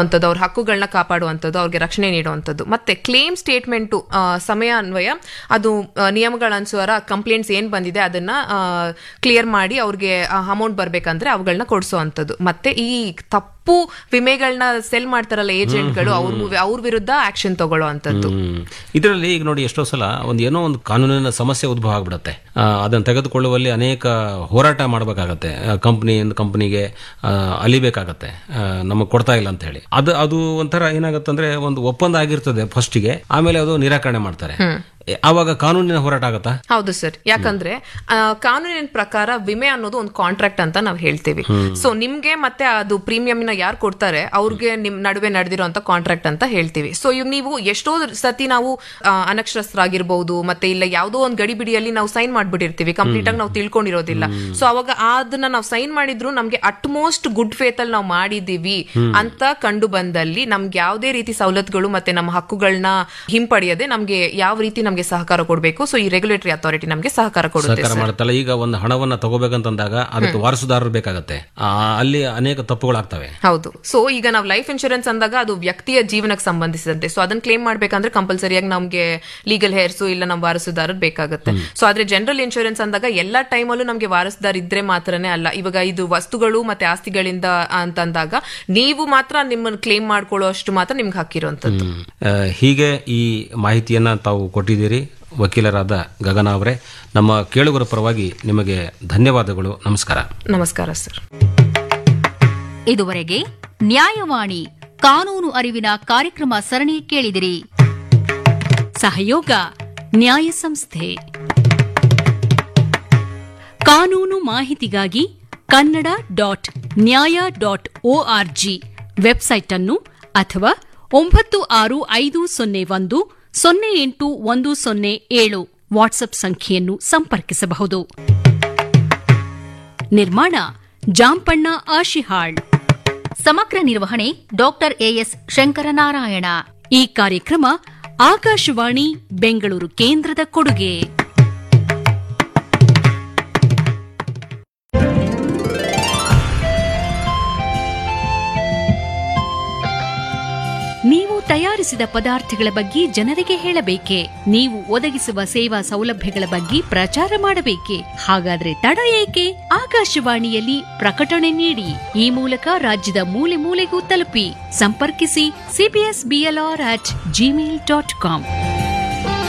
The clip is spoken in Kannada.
ಅಂತದ್ದು ಅವ್ರ ಹಕ್ಕುಗಳನ್ನ ಕಾಪಾಡುವಂಥದ್ದು ಅವ್ರಿಗೆ ರಕ್ಷಣೆ ನೀಡುವಂಥದ್ದು ಮತ್ತೆ ಕ್ಲೇಮ್ ಸ್ಟೇಟ್ಮೆಂಟು ಸಮಯ ಅನ್ವಯ ಅದು ಆ, ನಿಯಮಗಳ ಅನುಸಾರ ಕಂಪ್ಲೇಂಟ್ಸ್ ಏನ್ ಬಂದಿದೆ ಅದನ್ನ ಕ್ಲಿಯರ್ ಮಾಡಿ ಅವ್ರಿಗೆ ಅಮೌಂಟ್ ಬರ್ಬೇಕಂದ್ರೆ ಅವುಗಳನ್ನ ಕೊಡಿಸುವಂಥದ್ದು ಮತ್ತೆ ಈ ತಪ್ಪು ವಿಮೆಗಳನ್ನ ಸೆಲ್ ಮಾಡ್ತಾರಲ್ಲ ಏಜೆಂಟ್ಗಳು ಅವ್ರ ಅವ್ರ ವಿರುದ್ಧ ಆಕ್ಷನ್ ತಗೊಳ್ಳುವಂಥದ್ದು ಇದರಲ್ಲಿ ಈಗ ನೋಡಿ ಎಷ್ಟೋ ಸಲ ಒಂದು ಏನೋ ಒಂದು ಕಾನೂನಿನ ಸಮಸ್ಯೆ ಉದ್ಭವ ಆಗ್ಬಿಡುತ್ತೆ ಆ, ಅದನ್ನು ತೆಗೆದುಕೊಳ್ಳುವಲ್ಲಿ ಅನೇಕ ಹೋರಾಟ ಮಾಡಬೇಕಾಗತ್ತೆ ಕಂಪ್ನಿಯಿಂದ ಕಂಪ್ನಿಗೆ ಅಲಿಬೇಕಾಗತ್ತೆ ನಮಗೆ ಕೊಡ್ತಾ ಇಲ್ಲ ಅಂತ ಹೇಳಿ ಅದು ಅದು ಒಂಥರ ಏನಾಗತ್ತಂದ್ರೆ ಒಂದು ಒಪ್ಪಂದ ಆಗಿರ್ತದೆ ಫಸ್ಟಿಗೆ ಆಮೇಲೆ ಅದು ನಿರಾಕರಣೆ ಮಾಡ್ತಾರೆ ಎ, ಆವಾಗ ಕಾನೂನಿನ ಹೋರಾಟ ಆಗತ್ತಾ ಹೌದು ಸರ್ ಯಾಕಂದ್ರೆ ಆ, ಕಾನೂನಿನ ಪ್ರಕಾರ ವಿಮೆ ಅನ್ನೋದು ಒಂದು ಕಾಂಟ್ರಾಕ್ಟ್ ಅಂತ ನಾವು ಹೇಳ್ತೀವಿ ಸೊ ನಿಮ್ಗೆ ಮತ್ತೆ ಅದು ಪ್ರೀಮಿಯಂ ನ ಯಾರು ಕೊಡ್ತಾರೆ ಅವ್ರಿಗೆ ನಿಮ್ ನಡುವೆ ನಡೆದಿರುವಂತ ಕಾಂಟ್ರಾಕ್ಟ್ ಅಂತ ಹೇಳ್ತೀವಿ ಸೊ ಇವ್ ನೀವು ಎಷ್ಟೋ ಸತಿ ನಾವು ಆ, ಅನಕ್ಷರಸ್ಥರಾಗಿರ್ಬಹುದು ಮತ್ತೆ ಇಲ್ಲ ಯಾವುದೋ ಒಂದು ಗಡಿಬಿಡಿಯಲ್ಲಿ ನಾವು ಸೈನ್ ಮಾಡ್ಬಿಟ್ಟಿರ್ತೀವಿ ಕಂಪ್ಲೀಟ್ ಆಗಿ ನಾವು ತಿಳ್ಕೊಂಡಿರೋದಿಲ್ಲ ಸೊ ಅವಾಗ ಅದನ್ನ ನಾವು ಸೈನ್ ಮಾಡಿದ್ರು ನಮ್ಗೆ ಅಟ್ಮೋಸ್ಟ್ ಗುಡ್ ಫೇತ್ ಅಲ್ಲಿ ನಾವು ಮಾಡಿದೀವಿ ಅಂತ ಕಂಡು ಬಂದಲ್ಲಿ ನಮ್ಗೆ ಯಾವುದೇ ರೀತಿ ಸವಲತ್ತುಗಳು ಮತ್ತೆ ನಮ್ಮ ಹಕ್ಕುಗಳನ್ನ ಹಿಂಪಡೆಯದೆ ನಮ್ಗೆ ಯಾವ ರೀತಿ ನಮ್ಗೆ ಸಹಕಾರ ಕೊಡಬೇಕು ಸೊ ಈ ರೆಗ್ಯುಲೇಟರಿ ಅಥಾರಿಟಿ ನಮ್ಗೆ ಸಹಕಾರ ಕೊಡುತ್ತೆ ಸಹಕಾರ ಮಾಡುತ್ತಲ್ಲ ಈಗ ಒಂದು ಹಣವನ್ನ ತಗೋಬೇಕಂತಂದಾಗ ಅದಕ್ಕೆ ವಾರಸುದಾರರು ಬೇಕಾಗತ್ತೆ ಆ, ಅಲ್ಲಿ ಅನೇಕ ತಪ್ಪುಗಳಾಗ್ತವೆ ಹೌದು ಸೊ ಈಗ ನಾವು ಲೈಫ್ ಇನ್ಶೂರೆನ್ಸ್ ಅಂದಾಗ ಅದು ವ್ಯಕ್ತಿಯ ಜೀವನಕ್ಕೆ ಸಂಬಂಧಿಸಿದಂತೆ ಸೊ ಅದನ್ನ ಕ್ಲೇಮ್ ಮಾಡ್ಬೇಕಂದ್ರೆ ಕಂಪಲ್ಸರಿಯಾಗಿ ನಮ್ಗೆ ಲೀಗಲ್ ಹೇರ್ಸು ಇಲ್ಲ ನಮ್ಮ ವಾರಸುದಾರರು ಬೇಕಾಗುತ್ತೆ ಸೊ ಆದ್ರೆ ಜನರಲ್ ಇನ್ಶೂರೆನ್ಸ್ ಅಂದಾಗ ಎಲ್ಲಾ ಟೈಮಲ್ಲೂ ನಮ್ಗೆ ವಾರಸುದಾರ ಇದ್ರೆ ಮಾತ್ರನೇ ಅಲ್ಲ ಇವಾಗ ಇದು ವಸ್ತುಗಳು ಮತ್ತೆ ಆಸ್ತಿಗಳಿಂದ ಅಂತಂದಾಗ ನೀವು ಮಾತ್ರ ನಿಮ್ಮನ್ನ ಕ್ಲೇಮ್ ಮಾಡ್ಕೊಳ್ಳೋ ಅಷ್ಟು ಮಾತ್ರ ನಿಮ್ಗೆ ಹಾಕಿರುವಂತದ್ದು ಆ, ಹೀಗೆ ಈ ಮಾಹಿತಿಯನ್ನ ತಾವು ಕೊಟ್ಟಿದ್ದೀರಿ ವಕೀಲರಾದ ಗಗನ ಅವರೇ ನಮ್ಮ ಕೇಳುಗರ ಪರವಾಗಿ ನಿಮಗೆ ಧನ್ಯವಾದಗಳು ನಮಸ್ಕಾರ ನಮಸ್ಕಾರ ಸರ್ ಇದುವರೆಗೆ ನ್ಯಾಯವಾಣಿ ಕಾನೂನು ಅರಿವಿನ ಕಾರ್ಯಕ್ರಮ ಸರಣಿ ಕೇಳಿದಿರಿ ಸಹಯೋಗ ನ್ಯಾಯ ಸಂಸ್ಥೆ ಕಾನೂನು ಮಾಹಿತಿಗಾಗಿ Kannada dot Nyaya dot ORG website ಅನ್ನು ಅಥವಾ ಒಂಬತ್ತು ಆರು ಐದು ಸೊನ್ನೆ ಒಂದು ಸೊನ್ನೆ ಎಂಟು ಒಂದು ಸೊನ್ನೆ ಏಳು ವಾಟ್ಸ್ಆಪ್ ಸಂಖ್ಯೆಯನ್ನು ಸಂಪರ್ಕಿಸಬಹುದು ನಿರ್ಮಾಣ ಜಾಂಪಣ್ಣ ಆಶಿಹಾಳ್ ಸಮಗ್ರ ನಿರ್ವಹಣೆ ಡಾಕ್ಟರ್ ಎಎಸ್ ಶಂಕರನಾರಾಯಣ ಈ ಕಾರ್ಯಕ್ರಮ ಆಕಾಶವಾಣಿ ಬೆಂಗಳೂರು ಕೇಂದ್ರದ ಕೊಡುಗೆ ನೀವು ತಯಾರಿಸಿದ ಪದಾರ್ಥಗಳ ಬಗ್ಗೆ ಜನರಿಗೆ ಹೇಳಬೇಕೆ ನೀವು ಒದಗಿಸುವ ಸೇವಾ ಸೌಲಭ್ಯಗಳ ಬಗ್ಗೆ ಪ್ರಚಾರ ಮಾಡಬೇಕೆ ಹಾಗಾದ್ರೆ ತಡ ಏಕೆ ಆಕಾಶವಾಣಿಯಲ್ಲಿ ಪ್ರಕಟಣೆ ನೀಡಿ ಈ ಮೂಲಕ ರಾಜ್ಯದ ಮೂಲೆ ಮೂಲೆಗೂ ತಲುಪಿ ಸಂಪರ್ಕಿಸಿ CBS BLR at Gmail dot com